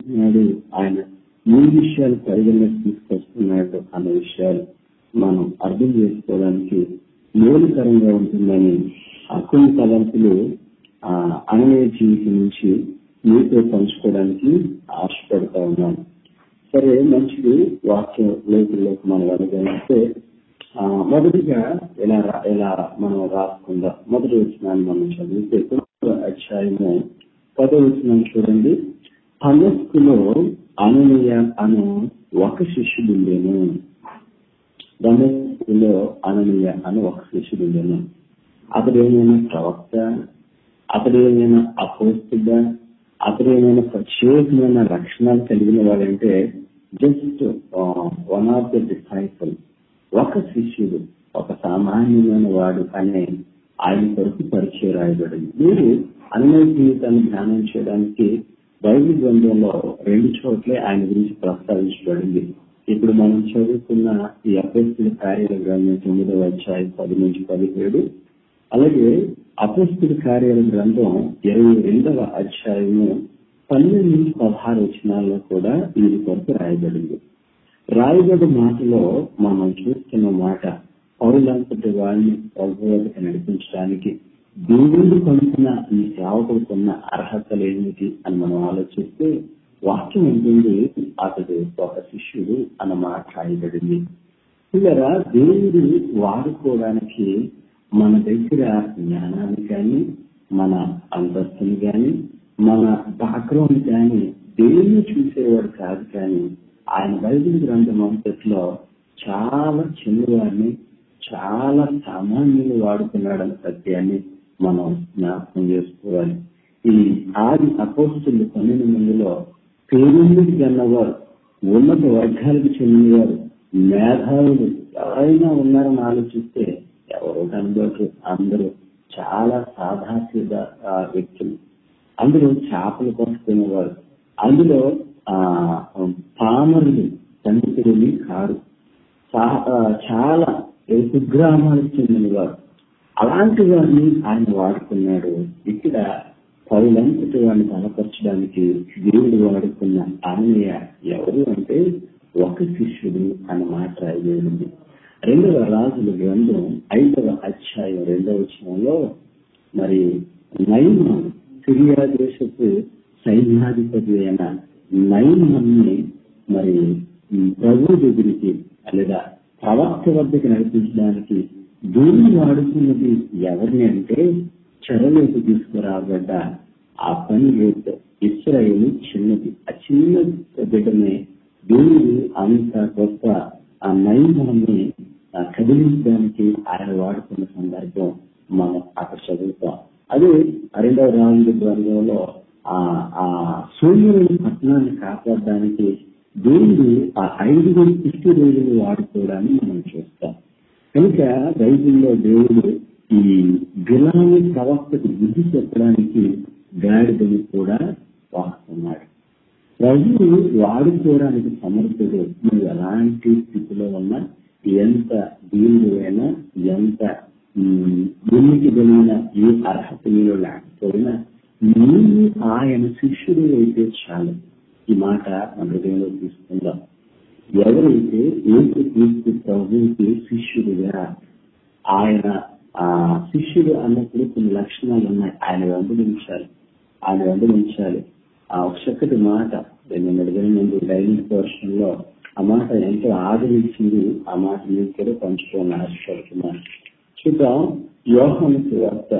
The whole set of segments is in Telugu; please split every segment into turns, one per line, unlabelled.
చేస్తున్నాడు ఆయన ఏ విషయాలు పరిగణలోకి తీసుకొస్తున్నాడు అన్న విషయాలు మనం అర్థం చేసుకోవడానికి మేలుకరంగా ఉంటుందని ఆ కొన్ని తలంపులు ఆ అననయ జీవితం నుంచి మీతో పంచుకోవడానికి ఆశపడతా ఉన్నాను సరే మంచిది వాక్యం లోతుల్లోకి మనం వెళ్ళగలిగితే ఆ, మొదటిగా ఇలా రా- ఇలా మనం రాసుకుందాం మొదటి వచ్చినాన్ని మనం చదివితే తొమ్మిదవ అధ్యాయము పదో వచ్చినాన్ని చూడండి హనస్కులో అననీయ అను ఒక శిష్యుడు ఉండేను దమస్కులో అననీయ అని ఒక శిష్యుడు ఉండేను అతడు ఏమైనా ప్రవక్త అతడు ఏమైనా అపోస్తుడా అతడు ఏమైనా ప్రత్యేకమైన లక్షణాలు కలిగిన వాడంటే just one of the disciple ఒక శిష్యుడు ఒక సామాన్యమైన వాడు అనే ఆయన కొరకు పరిచయం రాయబడింది మీరు అన్య జీవితాన్ని ధ్యానం చేయడానికి బైబిల్ గ్రంథంలో రెండు చోట్లే ఆయన గురించి ప్రస్తావించబడింది ఇప్పుడు మనం చదువుకున్న ఈ అపస్తుల కార్యాల గ్రంథం తొమ్మిదవ అధ్యాయం పది నుంచి పదిహేడు అలాగే అపస్తుల కార్యాల గ్రంథం ఇరవై రెండవ అధ్యాయము పన్నెండు నుంచి పదహారు వచనాల్లో కూడా వీరి కొరకు రాయబడింది రాయబడి మాటలో మనం చూస్తున్న మాట పౌరులంతటి వాడిని ప్రభుత్వకి నడిపించడానికి దేవుడు కొనుక్కున్న ఈ సేవకుడుకున్న అర్హతలు ఏమిటి అని మనం ఆలోచిస్తే వాక్యం ఉంటుంది అతడు ఒక శిష్యుడు అన్న మాట రాయబడింది ఇలా దేవుడు వాడుకోవడానికి మన దగ్గర జ్ఞానాన్ని కానీ మన అంతస్తుని కానీ మన బ్యాక్గ్రౌండ్ కానీ దేన్ని చూసేవాడు కాదు కానీ ఆయన బైబిల్ గ్రంథం అంతట్లో చాలా చిన్నవాడిని చాలా సామాన్యులు వాడుకున్నాడన్న సత్యాన్ని మనం జ్ఞాపకం చేసుకోవాలి ఈ ఆది అపోస్తులు పన్నెండు మందిలో పేరుండికి కన్నవారు ఉన్నత వర్గాలకు చెందినవారు మేధావులు ఎవరైనా ఉన్నారని ఆలోచిస్తే ఎవరు కనబడరు అందరూ చాలా సాధాసీద వ్యక్తులు అందులో చేపలు పట్టుకునేవారు అందులో ఆ పామరులు పండితులని కారు చా- ఆ, చాలా కుగ్రామాలకు చెందినవారు అలాంటి వారిని ఆయన వాడుకున్నాడు ఇక్కడ పౌలంతటి వాడిని బలపరచడానికి దేవుడు వాడుకున్న ఆమెయ ఎవరు అంటే ఒక శిష్యుడు అన్న మాట రాయబడింది రెండవ రాజుల గ్రంథం ఐదవ అధ్యాయం రెండవ వచనంలో మరి నైన్ సిరియా దేశపు సైన్యాధిపతి అయిన నైన్ మంది మరి ఈ ప్రభు దగ్గరికి లేదా ప్రవక్త వద్దకు నడిపించడానికి దేవుని వాడుతున్నది ఎవరిని అంటే చెరలోకి తీసుకురాబడ్డ ఆ పని లేదు ఇస్రాయేల్ చిన్నది ఆ చిన్న బిడ్డనే దేవుడు అంత గొప్ప ఆ నైమాన్ని కదిలించడానికి ఆయన వాడుతున్న సందర్భం మనం అక్కడ చదువుతాం అదే రెండవ రాజుల గ్రంథంలో ఆ ఆ సూర్యుని పట్టణాన్ని కాపాడడానికి దేవుడు ఆ ఐదుగురు ఇష్టి రోజులు వాడుకోవడాన్ని మనం చూస్తాం కనుక బైబిల్లో దేవుడు ఈ గులామి ప్రవక్తకు బుద్ధి చెప్పడానికి గాడిదని కూడా వాడుతున్నాడు ప్రభు వాడుకోవడానికి సమర్థుడు నువ్వు ఎలాంటి స్థితిలో ఉన్నా ఎంత దీనుడు అయినా ఎంత భూమికి కలిగిన ఏ అర్హత నీలో లేకపోయినా నీవు ఆయన శిష్యుడు అయితే చాలు ఈ మాట మన హృదయంలో తీసుకుందాం ఎవరైతే ఏసు క్రీస్తు ప్రభువుకి శిష్యుడిగా ఆయన ఆ శిష్యుడు అన్నప్పుడు కొన్ని లక్షణాలు ఉన్నాయి ఆయన వెంబడించాలి ఆయన వెంబడించాలి ఆ ఒక చక్కటి మాట నేను అడిగిన ముందు డైనింగ్ పోర్షన్ లో ఆ మాట ఎంతో ఆదరించింది ఆ మాట మీకు కూడా పంచుకోవాలని ఆశపడుతున్నాను చూద్దాం యోహాను వార్త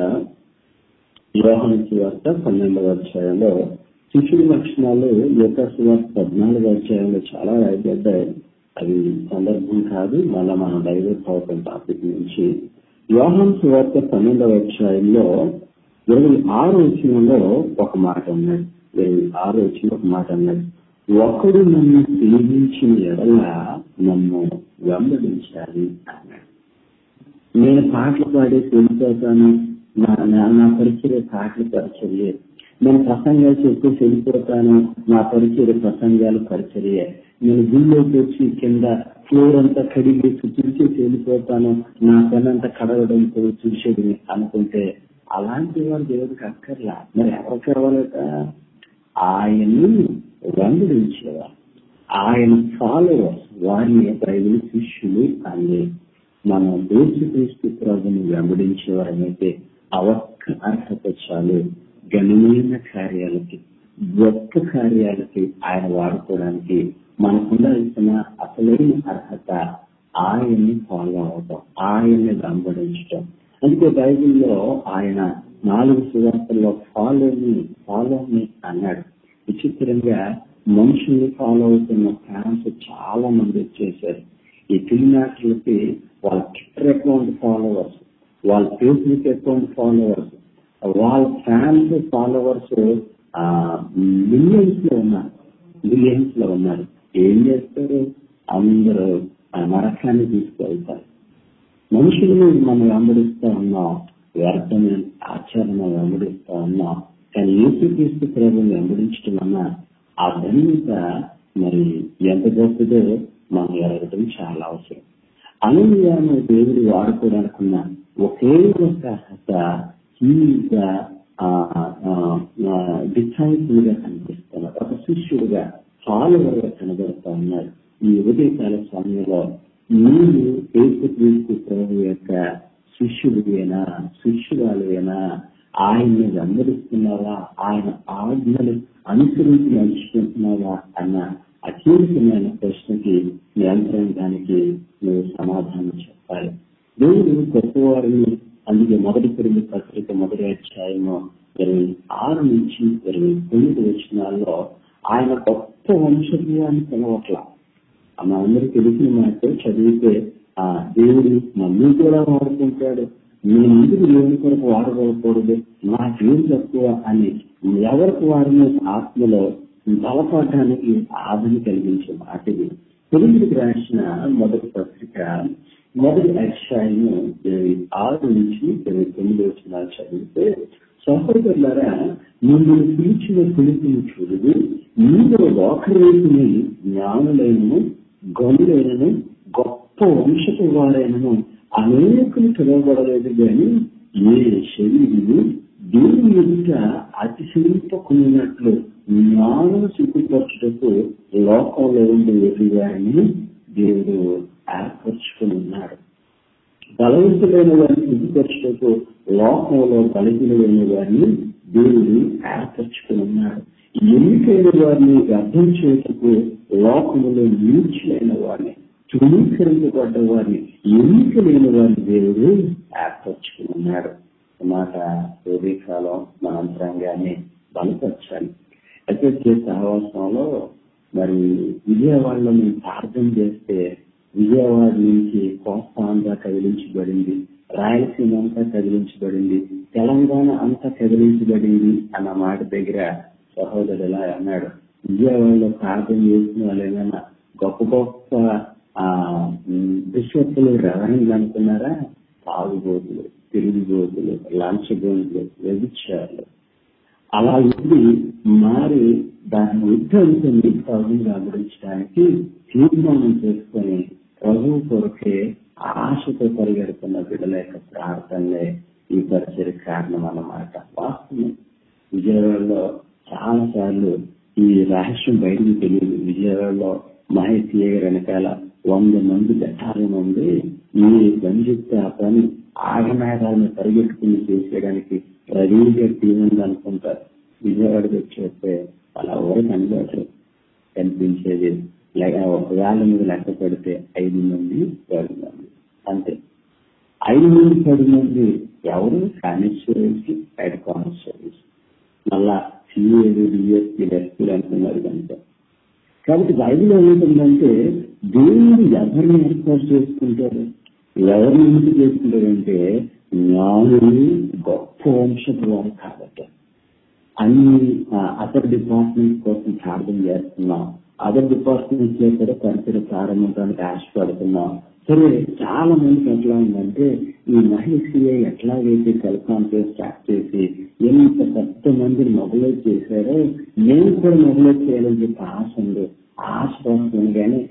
యోహాను వార్త పన్నెండవ అధ్యాయంలో శిష్యుడి లక్షణాలు యొక్క సువార్త పద్నాలుగో అధ్యాయంలో చాలా రాయబడ్డాయి అవి సందర్భం కాదు మళ్ళా మనం డైవర్ట్ అవుతాం టాపిక్ నుంచి యోహాన్ సువార్త పన్నెండవ అధ్యాయంలో ఇరవై ఆరు వచ్చినంలో ఒక మాట ఉన్నది ఇరవై ఆరు వచ్చిన ఒక మాట ఉన్నది ఒకడు నన్ను సేవించిన ఎడల నన్ను వెంబడించాలి అన్నాడు నేను పాటలు పాడేసి వెళ్ళిపోతాను నా నా- నా పరిచయ పాటలు పరిచర్యే నేను ప్రసంగాలు చెప్తూ వెళ్ళిపోతాను నా పరిచయ ప్రసంగాలు పరిచర్యే నేను గుళ్ళోకి వచ్చి కింద ఫ్లోర్ అంతా కడిగి తుడిచేసి వెళ్ళిపోతాను నా పనంతా కడగడంతో చూసేది అనుకుంటే అలాంటి వారు దేవుడికి అక్కర్లా మరి ఎవరు కావాలట ఆయన్ని వెంబడించేవారు ఆయన ఫాలోవర్స్ వారిని బైబిల్ శిష్యులు అని మనం దేశక్రీస్తు ప్రభుని వెంబడించేవారమైతే ఆ ఒక్క అర్హత చాలు ఘనమైన కార్యాలకి గొప్ప కార్యాలకి ఆయన వాడుకోవడానికి మనకుండాల్సిన అసలైన అర్హత ఆయన్ని ఫాలో అవటం ఆయన్ని వెంబడించటం అందుకే బైబిల్లో ఆయన నాలుగు సువార్తల్లో ఫాలో మీ ఫాలో మీ అన్నాడు విచిత్రంగా మనుషుల్ని ఫాలో అవుతున్న ఫ్యాన్స్ చాలా మంది వచ్చేసారు ఈ ఫిల్మాక్టర్లకి వాళ్ళ ట్విట్టర్ అకౌంట్ ఫాలోవర్స్ వాళ్ళ ఫేస్బుక్ అకౌంట్ ఫాలోవర్స్ వాళ్ళ ఫ్యాన్స్ ఫాలోవర్స్ మిలియన్స్ లో ఉన్నారు మిలియన్స్ లో ఉన్నారు ఏం చేస్తారు అందరూ ఆ నరకాన్ని తీసుకెళ్తారు మనుషులను మనం వెంబడిస్తా ఉన్నాం వ్యర్థమైన ఆచరణ వెంబడిస్తా ఉన్నాం కానీ యేసుక్రీస్తు ప్రభుని వెంబడించడం వల్ల ఆ ధన్యత మరి ఎంత గొప్పదో మనం ఎరగడం చాలా అవసరం అనన్యాన్ని దేవుడు వాడుకోవడానికున్న ఒకే ఒక అర్హత డిసైపుల్ గా కనిపిస్తున్నాడు ఒక శిష్యుడుగా ఫాలోవర్ గా కనబడుతా ఉన్నాడు ఈ ఉదయకాల సమయంలో నీవు యేసుక్రీస్తు ప్రభు యొక్క శిష్యుడివేనా శిష్యురాలువేనా ఆయన్ని వెంబడిస్తున్నావా ఆయన ఆజ్ఞలు అనుసరించి నడుచుకుంటున్నావా అన్న అత్యంతమైన ప్రశ్నకి నియంత్రించడానికి నువ్వు సమాధానం చెప్పాలి దేవుడు గొప్పవారిని అందుకే మొదటి పెరిగి పత్రిక మొదటి అధ్యాయము ఇరవై ఆరు నుంచి ఇరవై తొమ్మిది వచ్చినాల్లో ఆయన గొప్ప వంశీయాన్ని పిలవట్లా మా అందరికి తెలిసిన మాట చదివితే ఆ దేవుడు నన్ను కూడా వాడుకుంటాడు మీ ముందుకు లేని కొరకు వాడకూడదు నాకేం తక్కువ అని ఎవరికి వారిని ఆత్మలో బలపడడానికి ఆదరణ కలిగించే మాట ఇది తెలుగుకి రాసిన మొదటి పత్రిక మొదటి అధ్యాయము ఇరవై ఆరు నుంచి ఇరవై తొమ్మిది వచ్చిన చదివితే సహోదరులారా మిమ్మల్ని పిలిచిన పిలుపుని చూడదు మీరు ఒకరేపుని జ్ఞానులైనను గనులైనను గొప్ప వంశపు వారైనను అనేకులు పిలువబడలేదు కానీ ఏ శరీరులు దేవుని ఎదుట అతిశయింపకున్నట్లు జ్ఞానం సిగ్గుపరచుటకు లోకంలో ఉండే ఎదురు వారిని దేవుడు ఏర్పరచుకుని ఉన్నాడు బలవంతులైన వారిని సిగ్గుపరచుటకు లోకంలో బలహీనమైన వారిని దేవుడు ఏర్పరచుకుని ఉన్నాడు ఎన్నికైన వారిని అర్థం చేయటకు లోకములో నీచులైన వారిని తృణీకరించబడ్డ వారిని ఎన్నిక లేని వారిని దేవుడు ఏర్పరచుకుని ఉన్నాడు మాట ఉదయకాలం మన అంతరంగాన్ని బలపరచాలి అయితే సహవాసంలో మరి విజయవాడలో మేము ప్రార్థన చేస్తే విజయవాడ నుంచి కోస్తాంధ్ర కదిలించబడింది రాయలసీమ అంతా కదిలించబడింది తెలంగాణ అంతా కదిలించబడింది అన్న మాట దగ్గర సహోదరుడు ఎలా అన్నాడు విజయవాడలో ప్రార్థన చేసిన వాళ్ళు ఏమైనా గొప్ప గొప్ప ఆ బిషప్లు రెవరెండ్లు అనుకున్నారా తాగుబోతులు తిరుగుబోతులు లంచగోతులు వ్యభిచారులు అలా ఉండి మారి దాన్ని ఉద్ధరించింది ప్రభుని వెంబడించడానికి తీర్మానం చేసుకొని ప్రభు కొరకే ఆశతో పరిగెడుతున్న బిడ్డల యొక్క ప్రార్థనలే ఈ పరిచయ కారణం అన్నమాట వాస్తవం విజయవాడలో చాలా సార్లు ఈ రహస్యం బయటకు తెలియదు విజయవాడలో మహేష్ గారి వెనకాల వంద మంది బెటాలియన్ ఉంది ఈ బంధిస్తే ఆ పని ఆగమేఘాలను పరిగెట్టుకుని చేసేయడానికి రెడీగా టీం ఉంది అనుకుంటారు విజయవాడకి వచ్చేస్తే అలా ఎవరు కనబడరు కనిపించేది వేల మీద లెక్క పెడితే ఐదు మంది పది మంది అంతే ఐదు మంది పది మంది ఎవరు కానిస్టేబుల్స్ హెడ్ కానిస్టేబుల్స్ మళ్ళా సిఏలు డిఎస్పీ ఎస్పీలు అంటున్నారు కనుక కాబట్టి బైబిల్ ఏముంటుందంటే దేవుడు ఎవరిని ఏర్పాటు చేసుకుంటారు ఎవరిని ఎందుకు చేసుకుంటారంటే జ్ఞానులు గొప్ప వంశపు వారు కాబట్టి అన్ని అదర్ డిపార్ట్మెంట్ కోసం ప్రార్థన చేస్తున్నాం అదర్ డిపార్ట్మెంట్స్ లో కూడా పరిచయ ప్రారంభించడానికి ఆశపడుతున్నాం సరే చాలా మందికి ఎట్లా ఉందంటే ఈ మహేషియా ఎట్లాగైతే టెలికాన్ఫరెన్స్ స్టార్ట్ చేసి ఎంత పెద్ద మందిని మొబలైజ్ చేశారో నేను కూడా మొబలైజ్ చేయాలని చెప్పి ఆశ ఉంది ఆశ వస్తుంది కానీ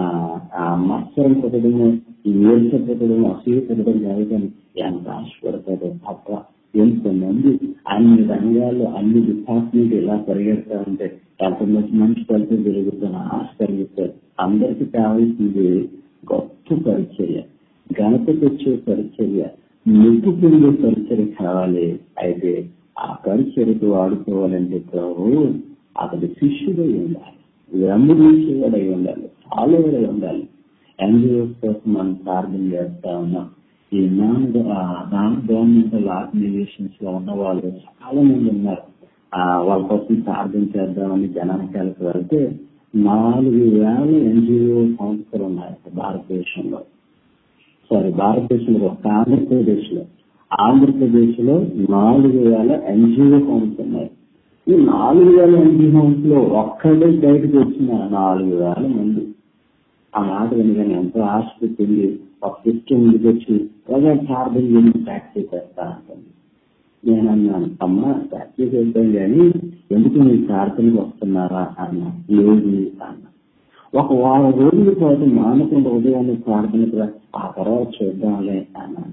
ఆ మత్సరం పెట్టడము ఈ ఏల్చ పెట్టడం అసూయ పెట్టడం కాదు కానీ ఎంత ఆశపడతారో తప్ప ఎంతమంది అన్ని రంగాల్లో అన్ని డిపార్ట్మెంట్ ఇలా పరిగెడతా ఉంటే ఎంతమంది మంచి పరిచయం జరుగుతున్న ఆశ కలిగిస్తారు అందరికి కావాల్సింది గొప్ప పరిచర్య ఘనత తెచ్చే పరిచర్య మెప్పు పొందే పరిచర్య కావాలి అయితే ఆ పరిచర్యకు వాడుకోవాలంటే ప్రభు అతడి శిష్యుడై ఉండాలి వెంబడించేవాడై ఉండాలి ఫాలోవర్ అయి ఉండాలి ఎన్జిఓస్ కోసం మనం ప్రార్థన చేస్తా ఉన్నాం ఈ నాన్ నాన్ గవర్నమెంటల్ ఆర్గనైజేషన్స్ లో ఉన్న వాళ్ళు చాలా మంది ఉన్నారు ఆ వాళ్ళ కోసం ప్రార్థన చేద్దామని జనానికాలకు వెళ్తే నాలుగు వేల ఎన్జిఓ సంస్థలు ఉన్నాయి భారతదేశంలో సారీ భారతదేశంలో ఒక ఆంధ్రప్రదేశ్ లో ఆంధ్రప్రదేశ్ లో నాలుగు వేల ఎన్జిఓ హోమ్స్ ఉన్నాయి ఈ నాలుగు వేల ఎన్జిఓ హోమ్స్ లో ఒక్కడే బయటకు వచ్చిన నాలుగు వేల మంది ఆ మాట వినగానే ఎంతో ఆసక్తి ఉంది ఒక సిస్టమ్ ముందుకు వచ్చి ప్రజా ప్రార్థన చేసి ప్రాక్టీస్ చేస్తా ఉంటుంది నేను అన్నాను అమ్మ ప్రాక్టీస్ చేస్తాం కానీ ఎందుకు మీరు ప్రార్థనకు వస్తున్నారా అన్నా లేదు అన్నా ఒక వారం రోజుల పాటు మానకుండా ఉదయాన్నే ప్రార్థనకు రా, ఆ తర్వాత చూద్దాంలే అన్నాను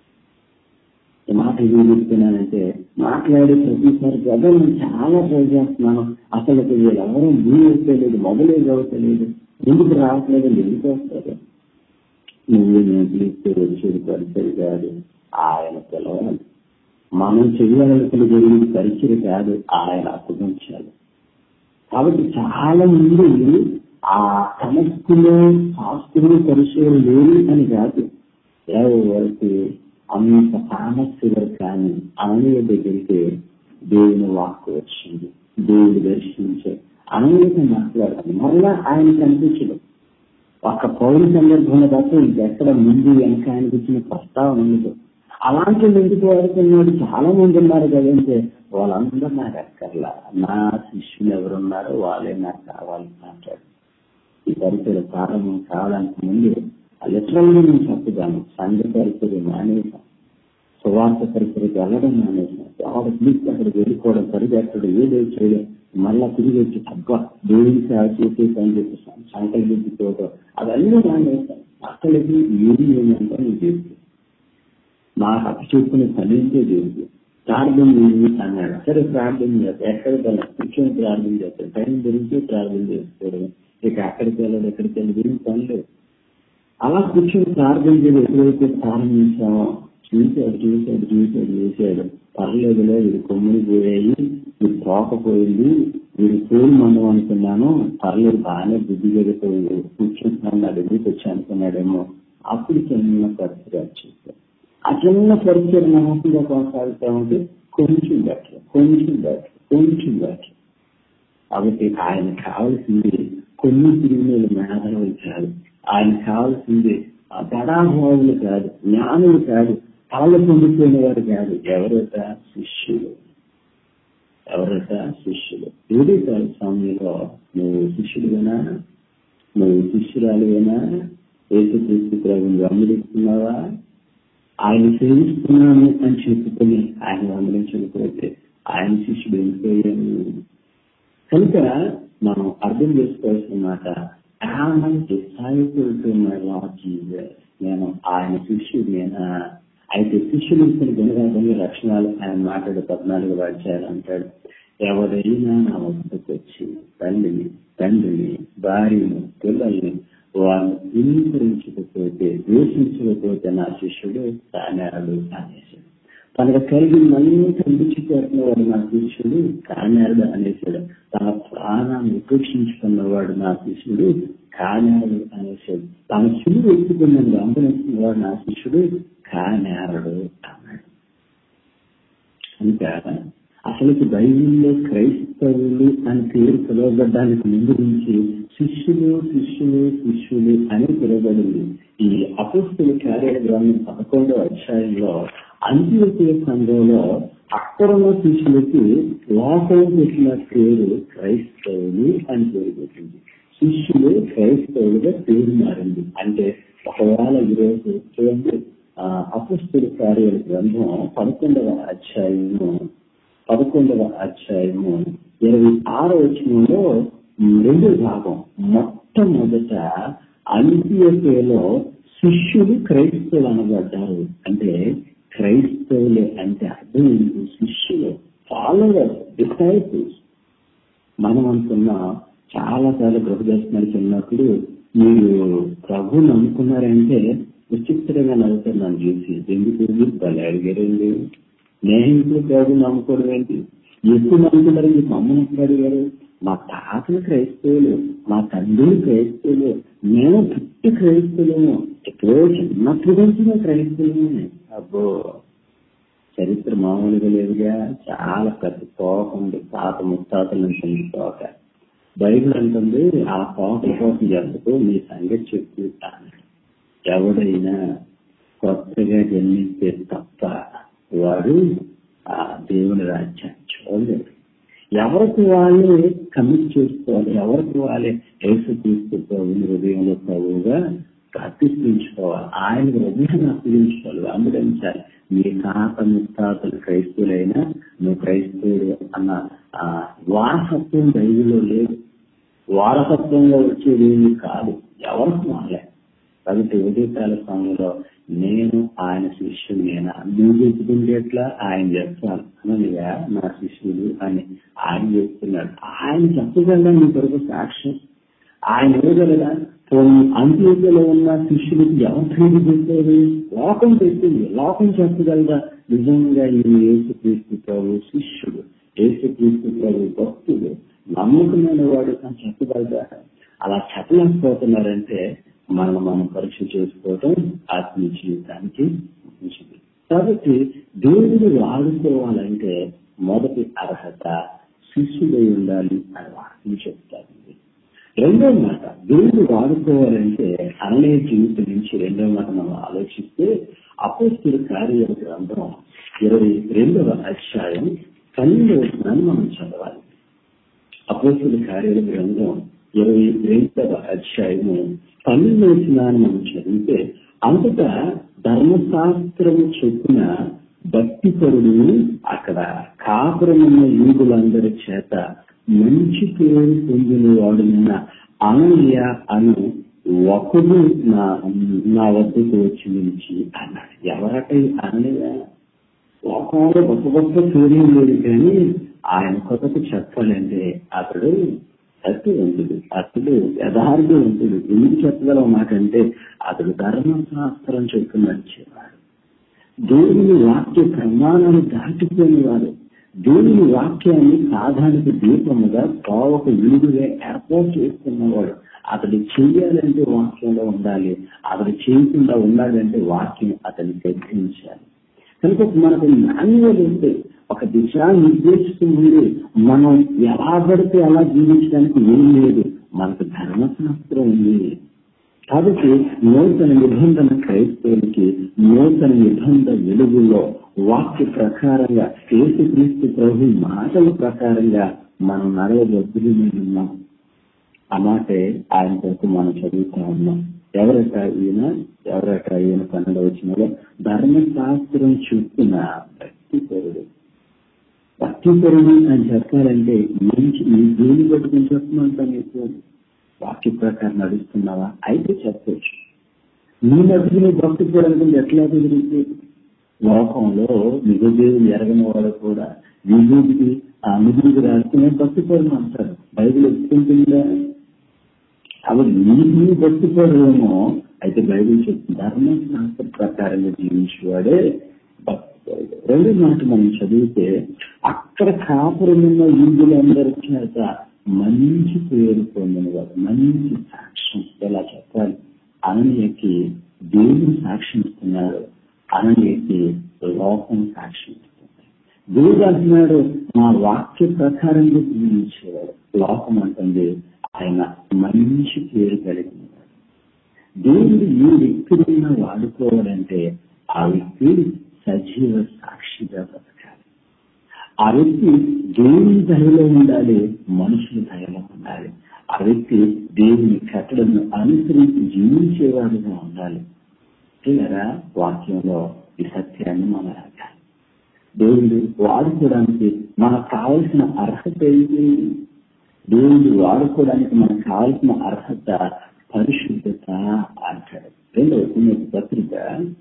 ఈ మాట ఎందుకు చెప్తున్నానంటే మాట్లాడే ప్రతిసారి కదా నేను చాలా ట్రై చేస్తున్నాను అసలు వీళ్ళు ఎవరూ భూమి తెలియదు మొబైల్ తెలియదు ఎందుకు రావట్లేదు ఎందుకు వస్తారు నువ్వు నేను పిలిస్తే వచ్చేది పరిచయం కాదు ఆయన పిలవాలి మనం చేయాలనుకున్న జరిగింది పరిచయం కాదు ఆయన అప్పగించాలి కాబట్టి చాలా మంది ఆ సమస్యలో శాస్త్రులు పరిచయం లేని అని కాదు ఎవరికి అంత సమస్యలు కానీ అనయ దగ్గరికి దేవుని వాక్కు వచ్చింది దేవుడు దర్శించే అనేక మాట్లాడాలి మళ్ళా ఆయన కనిపించడం ఒక పౌరు సందర్భంలో తప్ప ఇంకెక్కడ ముందు వెనక ఆయనకు వచ్చిన ప్రస్తావన ఉండదు అలాంటి ఎందుకు వాడుతున్నాడు చాలా మంది ఉన్నారు కదంటే వాళ్ళందరూ నాకు అక్కర్లా నా శిష్యులు ఎవరున్నారో వాళ్ళే నాకు కావాలి మాట్లాడు ఈ పరిచయ ప్రారంభం కావడానికి ముందు లిటరల్ గా నేను చెప్పుతాను సంఘ పరిచయ మానేసాం సువార్త పరిచయకి వెళ్ళడం మానేసాం ఎవరు పిలిచి అక్కడికి వెళ్ళిపోవడం పరిగెత్తడం ఏదో చేయడం మళ్ళా తిరిగి వచ్చి తగ్గ దేవుని సేవ చేసేసి అని చెప్పి సంకల్పించుకోవడం అవన్నీ మానేసాం అక్కడికి ఏది ఏమంటే నీకు తెలుసు నాకు అప్పు చూసుకునే పని ఏంటో తెలుసు ప్రార్థన చేయండి అన్నాడు సరే ప్రార్థన చేస్తాను ఎక్కడికి వెళ్ళాలి కూర్చొని ప్రార్థన చేస్తాను టైం గురించి ప్రార్థన చేసుకోవడం ఇక అక్కడికి వెళ్ళదు ఎక్కడికి వెళ్ళదు ఏం పని లేదు అలా కూర్చొని ప్రార్థన చేయడం ఎప్పుడైతే ప్రారంభించామో చూశాడు చూశాడు చూశాడు చూశాడు పర్లేదులే వీడు కొమ్ముని పోయాయి వీడు పోకపోయింది వీడు తోలు మనం అనుకున్నాను పర్లేదు బాగానే బుద్ధి జరిగిపోయింది కూర్చుంటున్నాను నా దగ్గరికి వచ్చి అనుకున్నాడేమో అప్పుడు చిన్న పరిస్థితి చూశాను ఆ చిన్న పరిచయం నమ్మకంగా కొనసాగుతా ఉంటే కొంచెం బెటర్ కొంచెం బెటర్ కొంచెం బెటర్ కాబట్టి ఆయన కావాల్సింది కొన్ని తిరిగిన మేధావులు కాదు ఆయన కావాల్సింది బడాభావులు కాదు జ్ఞానులు కాదు కళలు పొందిపోయిన వారు కాదు ఎవరట శిష్యులు ఎవరట శిష్యులు ఏది కాదు సమయంలో నువ్వు శిష్యుడువేనా నువ్వు శిష్యురాలువేనా ఏసు క్రీస్తు ప్రభుని గమనిస్తున్నావా ఆయన సేవిస్తున్నాను అని చెప్పుకొని ఆయన గమనించకపోతే ఆయన శిష్యుడు ఎందుకయ్యాను కనుక మనం అర్థం చేసుకోవాల్సిన మాట disciple to my lord Jesus నేను ఆయన శిష్యుడేనా అయితే శిష్యులు ఇచ్చిన గుణగాన్ని లక్షణాలు ఆయన మాట్లాడే పద్నాలుగు వాక్యాలు అంటాడు ఎవరైనా నా వద్దకు వచ్చి తల్లిని తండ్రిని భార్యను పిల్లల్ని వారిని ధృవీకరించకపోతే ద్వేషించకపోతే నా శిష్యుడు కానాడు అనేసాడు తనకు కలిగిందంతా విడిచిపెట్టినవాడు నా శిష్యుడు కానాడు అనేసాడు తన ప్రాణాన్ని ఉపేక్షించుకున్నవాడు నా శిష్యుడు కానాడు అనేసాడు తన శివుడు ఎత్తుకున్నది గమనిస్తున్నవాడు నా శిష్యుడు కానాడు అన్నాడు కనుక అసలుకి బైబిల్లో క్రైస్తవులు అని పేరు పిలువబడ్డానికి ముందు నుంచి శిష్యులు శిష్యులు శిష్యులు అని పిలువబడింది ఈ అపుస్తుల కార్యాల గ్రంథం పదకొండవ అధ్యాయంలో అంత్యోదయ సంఘంలో అక్కడున్న శిష్యులకి లోకం పెట్టిన పేరు క్రైస్తవులు అని పేరు పెట్టింది శిష్యులు క్రైస్తవులుగా పేరు మారింది అంటే ఒకవేళ ఈరోజు చూడండి అపుస్తుల కార్యాల గ్రంథం పదకొండవ అధ్యాయము పదకొండవ అధ్యాయము ఇరవై ఆరో వచనంలో రెండో భాగం మొట్టమొదట అంత్యలో శిష్యులు క్రైస్తవులు అనబడ్డారు అంటే క్రైస్తవులే అంటే అర్థం ఏంటి శిష్యులు ఫాలోవర్ డిసైపుల్స్ మనం అనుకున్న చాలా చాలా గృహ దర్శనానికి వెళ్ళినప్పుడు మీరు ప్రభు నమ్ముకున్నారంటే విచిత్రంగా నవ్వుతున్నాను చూసి ఎందుకు మీరు భలే అడిగారండి నేను ఇప్పుడు ప్రభు నమ్ముకోవడం ఏంటి ఎక్కువ నమ్ముకున్నారు మీ అమ్మని ఎక్కడ అడిగారు మా తాతలు క్రైస్తవులు మా తండ్రులు క్రైస్తవులు మేము పుట్టి క్రైస్తవులేము ఎక్కడో చిన్నప్పటి నుంచి మేము క్రైస్తవులేమే అబ్బో చరిత్ర మామూలుగా లేదుగా చాలా పెద్ద తోక ఉంది తాత ముత్తాతల నుంచి ఉంది తోక బైబిల్ అంటుంది ఆ తోక కోసం జరుగుతూ మీ సంగతి చెప్తాను ఎవడైనా కొత్తగా జన్మిస్తే తప్ప వాడు ఆ దేవుని రాజ్యాన్ని చూడలేడు ఎవరికి వాళ్ళే కమిట్ చేసుకోవాలి ఎవరికి వాళ్ళే యేసుక్రీస్తు ప్రభుని హృదయంలో ప్రభువుగా ప్రతిష్ఠించుకోవాలి ఆయన హృదయాన్ని అప్పగించుకోవాలి వెంబడించాలి మీ తాత ముత్తాతలు క్రైస్తువులైనా నువ్వు క్రైస్తవుడు అన్న ఆ వారసత్వం బైబిల్లో లేదు వారసత్వంగా వచ్చేది ఏమీ కాదు ఎవరికి వాళ్ళే కాబట్టి ఉదయకాల సమయంలో నేను ఆయన శిష్యుడు నేను నువ్వు చెప్పుకుంటే ఎట్లా ఆయన చెప్తాను అనగా నా శిష్యుడు అని ఆయన చెప్తున్నాడు ఆయన చెప్పగలరా నీ కొరకు సాక్ష్యం ఆయన ఇవ్వగలరా అంత్యోదయలో ఉన్న శిష్యుడికి ఎవరు చెప్పారు లోకం పెట్టింది లోకం చెప్పగలరా నిజంగా ఈయన యేసుక్రీస్తు ప్రభు శిష్యుడు యేసుక్రీస్తు ప్రభు భక్తుడు నమ్మకమైన వాడు అని చెప్పగలరా అలా చెప్పలేకపోతున్నారంటే మనం మనం పరీక్ష చేసుకోవడం ఆత్మీయ జీవితానికి మంచిది కాబట్టి దేవుడు వాడుకోవాలంటే మొదటి అర్హత శిష్యుడై ఉండాలి అని వాక్యం చెప్తారు రెండో మాట దేవుడు వాడుకోవాలంటే అన్నయ్య జీవితం నుంచి రెండో మాట మనం ఆలోచిస్తే అపోస్తుల కార్య గ్రంథం ఇరవై రెండవ అధ్యాయం పన్నెండవ వచనాన్ని మనం చదవాలి అపోస్తుల కార్యాల గ్రంథం ఇరవై రెండవ అధ్యాయము పన్నెండవ వచనాన్ని మనం చదివితే అంతటా ధర్మశాస్త్రము చొప్పున భక్తిపరుడు అక్కడ కాపురమున్న యూదులందరి చేత మంచి పేరు పొందిన వాడున్న అనయ్య అను ఒకడు నా నా వద్దకు వచ్చి నిలిచి అన్నాడు ఎవరట అనయ్య లోకంలో గొప్ప గొప్ప పేరు లేదు కానీ ఆయన కొరకు చెప్పాలంటే అతడు సత్యవంతుడు అతడు యథార్థవంతుడు ఎందుకు చెప్పగలం మాకంటే అతడు ధర్మశాస్త్రం చెప్పి నడిచేవాడు దేవుని వాక్య ప్రమాణాలు దాటిపోయిన వాడు దేవుని వాక్యాన్ని సాధారణ దీపముగా పావక విలుగుగా ఏర్పాటు చేసుకున్నవాడు అతడు చెయ్యాలంటే వాక్యంలో ఉండాలి అతడు చేయకుండా ఉండాలంటే వాక్యం అతన్ని గ్రహించాలి కనుక మనకు మాన్యువల్ ఉంటే ఒక దిశా నిర్దేశిస్తుంది మనం ఎలా పడితే అలా జీవించడానికి ఏం లేదు మనకు ధర్మశాస్త్రం ఉంది కాబట్టి నూతన నిబంధన క్రైస్తవులకి నూతన నిబంధన వెలుగులో వాక్య ప్రకారంగా యేసుక్రీస్తు ప్రభు మాటల ప్రకారంగా మనం నడవబద్దులు ఉన్నాం ఆ మాటే ఆయన కొరకు మనం చదువుతా ఉన్నాం ఎవరట ఈయన ఎవరట ఈయన పన్నెండు వచ్చినలో ధర్మశాస్త్రం చూస్తున్న భక్తిపరుడు భక్తిపరుడు అని చెప్పాలంటే మంచి నీ దేవుని పట్టుకుని చెప్పమంటా నీకు వాక్య ప్రకారం నడుస్తున్నావా అయితే చెప్పచ్చు నీ మధ్య నీ భక్తి కూడా అనుకుంటే ఎట్లా కుదిరితే లోకంలో నిజదేవులు ఎరగని వాడు కూడా విభూతికి ఆ అనుభూతి రాసుకునే భక్తి పరులు అంటారు బైబిల్ ఒప్పుకుంటుందా కాబట్టి నీకు భక్తి పరులేమో అయితే బైబిల్ చెప్తుంది ధర్మశాస్త్ర ప్రకారంగా జీవించేవాడే భక్తి పరుడు రెండో మాట మనం చదివితే అక్కడ కాపురమున్న యూదులందరి చేత మంచి పేరు పొందినవాడు మంచి సాక్ష్యం ఎలా చెప్పాలి అననీయకి దేవుడు సాక్ష్యం ఇస్తున్నాడు అననీయకి లోకం సాక్ష్యం ఇస్తుంది దేవుడు అంటున్నాడు మా వాక్య ప్రకారంగా జీవించేవాడు లోకం అంటుంది ఆయన మంచి పేరు కలిగినవాడు దేవుడు ఈ వ్యక్తిని వాడుకోవాలంటే ఆ వ్యక్తి సజీవ సాక్షిగా బ్రతకాలి ఆ వ్యక్తి దేవుని దయలో ఉండాలి మనుషుల దయలో ఉండాలి ఆ వ్యక్తి దేవుని కట్టడను అనుసరించి జీవించేవాడుగా ఉండాలి లేదా వాక్యంలో ఈ సత్యాన్ని మనం అడగాలి దేవుడు వాడుకోవడానికి మనకు కావలసిన అర్హత ఏంటి దేవుడు వాడుకోవడానికి మనకు కావలసిన అర్హత పరిశుద్ధత అంటాడు రెండవ తిమ్మతి పత్రిక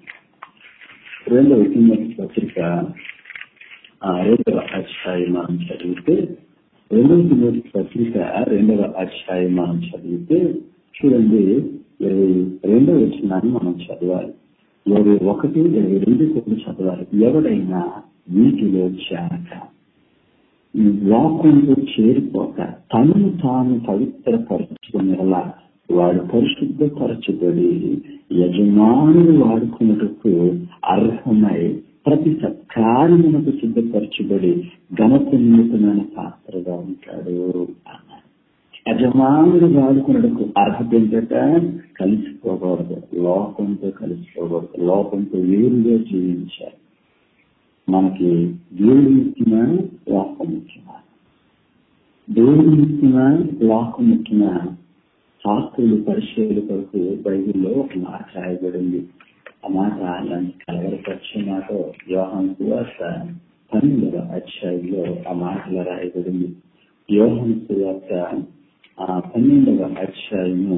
రెండవ తిమ్మతి పత్రిక రెండవ అధ్యాయం మనం చదివితే రెండవ తిమోతి పత్రిక రెండవ అధ్యాయం మనం చదివితే చూడండి ఇరవై రెండవ వచ్చినాన్ని మనం చదవాలి ఇరవై ఒకటి ఇరవై రెండు కూడా చదవాలి ఎవడైనా వీటిలో చేరక ఈ వాక్యంతో చేరిపోక తనను తాను పవిత్రపరచుకునేలా వాడు పరిశుద్ధపరచబడి యజమానులు వాడుకున్నటకు అర్హమై ప్రతి సత్కార్యమునకు సిద్ధపరచబడి ఘనపుణ్యతమైన పాత్రగా ఉంటాడు అన్నారు యజమానుడు వాడుకున్నటకు అర్హత ఏంటంటే కలిసిపోకూడదు లోకంతో కలిసిపోకూడదు లోకంతో వేరుగా జీవించాలి మనకి దేవుడు ఇచ్చిన లోకం ముఖ్యమా దేవుడు ఇచ్చిన లోకం ముఖ్యమా శాస్త్రులు పరిశీలి కొరకు బైబిల్లో ఒక మాట రాయబడింది ఆ మాట అలాంటి కలవరపరిచే మాట యోహన్ సువార్త పన్నెండవ అధ్యాయంలో ఆ మాటలో రాయబడింది యోహన్ సువార్త ఆ పన్నెండవ అధ్యాయము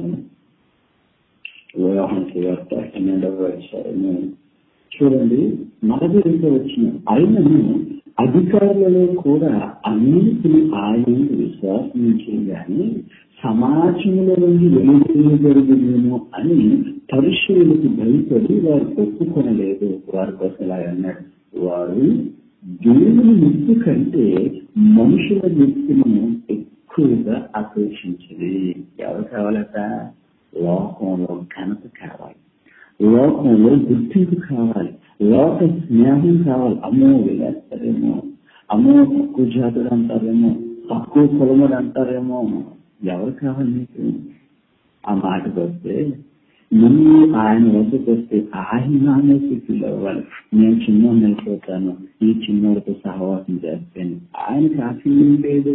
యోహన్ సువార్త పన్నెండవ అధ్యాయము చూడండి నలభై రెండో వచ్చిన ఆయనను అధికారులలో కూడా అన్నిటిని ఆయన విశ్వాసం గాని సమాజంలో నుండి వెలుగుదరుగునేమో అని పరిశీలకు భయపడి వారు ఒప్పుకొనలేదు వారి కోసం ఇలా అన్నాడు వారు దేవుని మెప్పు కంటే మనుషుల మెప్పును ఎక్కువగా ఆకర్షించింది ఎవరు కావాలట లోకంలో ఘనత కావాలి లోకంలో గుర్తింపు కావాలి లోక స్నేహం కావాలి అమ్మో వెళ్ళేస్తారేమో అమ్మో తక్కువ జాతుడు అంటారేమో తక్కువ కులముడు అంటారేమో ఎవరు కావాలి నీకు ఆ మాటకు వస్తే నువ్వు ఆయన వద్దకు వస్తే ఆయన ఫీల్ అవ్వాలి నేను చిన్నోడిని వెళ్ళిపోతాను ఈ చిన్నోడితో సహవాసం చేస్తాను ఆయనకి ఆ ఫీలింగ్ లేదు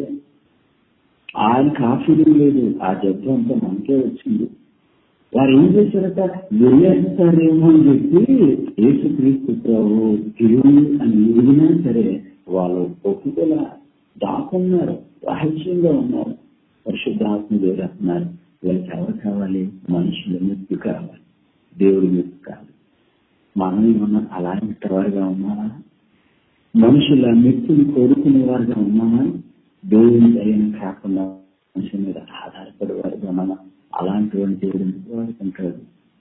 ఆయనకి ఆ ఫీలింగ్ లేదు ఆ జబ్బు అంతా మనకే వచ్చింది వారు ఏం చేశారట వెళ్ళేస్తారేమో అని చెప్పి యేసుక్రీస్తు ప్రభు దేవుడు అని ఎదిగినా సరే వాళ్ళు ఒప్పుకోల దాకున్నారు రహస్యంగా ఉన్నారు పరిశుద్ధాత్మ దేవుడు అంటున్నారు వీళ్ళకి ఎవరు కావాలి మనుషుల మెప్పు కావాలి దేవుడి మెప్పు కావాలి మనం ఏమన్నా అలాంటి వారుగా ఉన్నామా మనుషుల మెప్పుని కోరుకునే వారుగా ఉన్నామా దేవుని దయని కాకుండా మనుషుల మీద ఆధారపడే వారుగా ఉన్నామా అలాంటి దేవుడు ఎందుకు వాడుకుంటాడు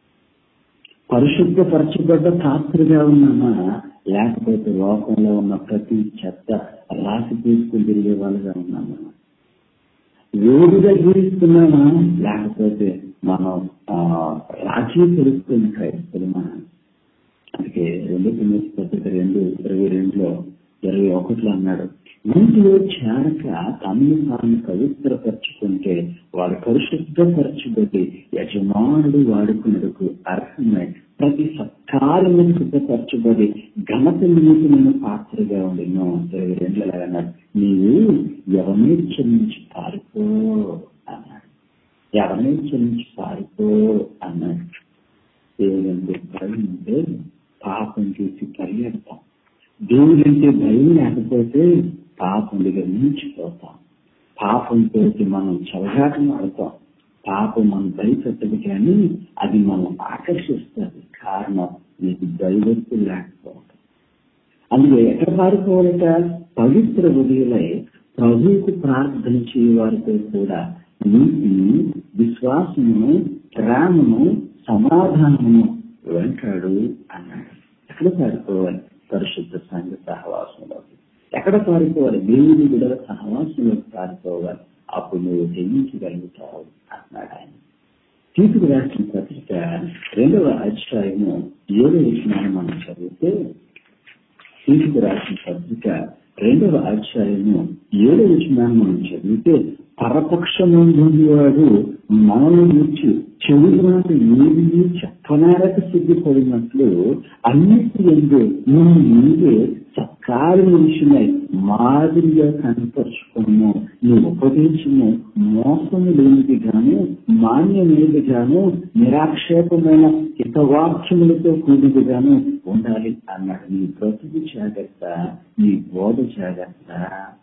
పరిశుద్ధపరచబడ్డ పాత్రగా ఉన్నామా లేకపోతే లోకంలో ఉన్న ప్రతి చెత్త రాసి తీసుకుని తిరిగే వాళ్ళగా ఉన్నామా వేడిగా జీవిస్తున్నామా లేకపోతే మనం రాజీ తెలుసుకుని క్రైస్తవులమా అందుకే రెండు తొమ్మిది పత్రిక రెండు ఇరవై రెండులో ఇరవై ఒకటిలో అన్నాడు ఇంటిలో చేరక తమను తాను పవిత్రపరచుకుంటే వాడు పరిశుద్ధపరచుబడి యజమానుడు వాడుకున్నకు అర్హమై ప్రతి సత్కారము సిద్ధపరచబడి ఘనత నిమితమైన పాత్రగా ఉండినో ఇరవై రెండులో అన్నాడు నీవు ఎవరిని చెల్లించి పారిపో అన్నాడు ఎవరిని చెల్లించి పారిపో అన్నాడు దేవుడంటే భయం అంటే పాపం చూసి పరిగెడతాం దేవుడంటే భయం లేకపోతే పాపం దగ్గర మించిపోతాం పాపంతో మనం చవగాటం ఆడతాం పాపం మనం భయపెట్టదు కానీ అది మనం ఆకర్షిస్తుంది కారణం నీకు దైవత్తు లేకపోవటం అందుకే ఎక్కడ పారిపోవాలట పవిత్ర హృదయులై ప్రభువుకు ప్రార్థన చేయవారితో కూడా నీతిని విశ్వాసమును ప్రేమను సమాధానమును వెంటాడు అన్నాడు ఎక్కడ పారిపోవాలి పరిశుద్ధ సంఘ సహవాసంలోకి ఎక్కడ పారిపోవాలి దేవుని బిడల సహవాసంలోకి పారిపోవాలి అప్పుడు నువ్వు జయించగలుగుతావు అన్నాడు ఆయన తీర్పుకు రాసిన పత్రిక రెండవ అధ్యాయము ఏడవ విషయాన్ని మనం చదివితే తీర్పుకు రాసిన పత్రిక రెండవ అధ్యాయము ఏడవ విషయాన్ని మనం చదివితే పరపక్షమందువాడు మనల్ని గురించి చెడు మాట ఏది చెప్పనారక సిద్ధిపడినట్లు అన్నిటి ఎందు నువ్వు నీవే సత్కార్య విషయమై మాదిరిగా కనపరుచుకున్నాము నీ ఉపదేశము మోసము లేనిది గాను మాన్యమైనది గాను నిరాక్షేపమైన హితవాక్యములతో కూడిది గాను ఉండాలి అన్నాడు నీ బ్రతుకు జాగ్రత్త నీ బోధ జాగ్రత్త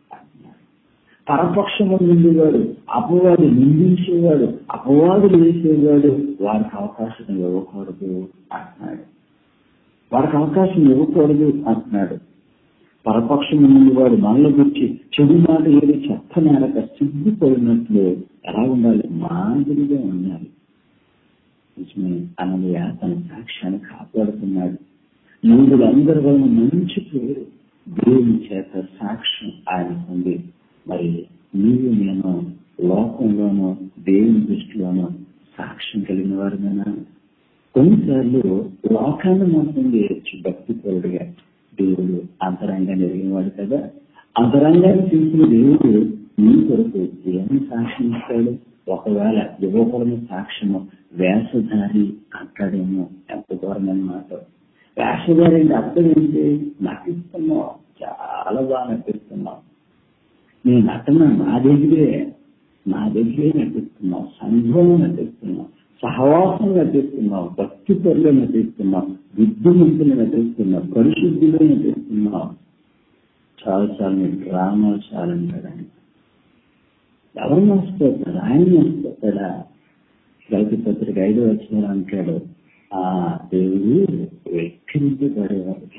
పరపక్షము నిండేవాడు అపవాడు నిందించేవాడు అపవాదులు వేసేవాడు వారికి అవకాశం ఇవ్వకూడదు అంటున్నాడు వారికి అవకాశం ఇవ్వకూడదు అంటున్నాడు పరపక్షం వాడు మనలో గురించి చెడు మాట ఏదో చెత్త మేరక సిగ్గిపోయినట్లు ఎలా ఉండాలి మాదిరిగా ఉండాలి నిజమే అనయ్య తన సాక్ష్యాన్ని కాపాడుతున్నాడు యూదులందరి వలన మంచి పేరు దేవుని చేత సాక్ష్యం ఆయనకుంది మరి నీవు నేను లోకంలోనూ దేవుని దృష్టిలోనూ సాక్ష్యం కలిగిన వారుగా కొన్నిసార్లు లోకాన్ని మాత్రం చేయొచ్చు భక్తి పరుడుగా దేవుడు అంతరంగాన్ని ఎరిగినవాడు కదా అంతరంగాన్ని తీసిన దేవుడు నీ కొరకు ఏమి సాక్ష్యం ఇస్తాడు ఒకవేళ ఇవ్వకూడని సాక్ష్యము వేషధారి అంటాడేమో ఎంత దూరమైన మాట వేషధారి అంటే అర్థం ఏంటి నటిస్తున్నావు చాలా బాగా నటిస్తున్నావు నీ నటన నా దగ్గరే నా దగ్గరే నటిస్తున్నావు సంఘంలో నటిస్తున్నావు సహవాసం నటిస్తున్నావు భక్తి పరులు నటిస్తున్నావు బుద్ధిమంతులు నటిస్తున్నావు పరిశుద్ధిలో నటిస్తున్నావు చాలా చాలా నీ డ్రామాలు చాలంటాడు ఆయన ఎవరు మోసపోతాడు ఆయన మోసపోతాడా రైతు పత్రిక ఐదో వచ్చిన అంటాడు ఆ దేవుడు వెక్కిరించబడేవాడు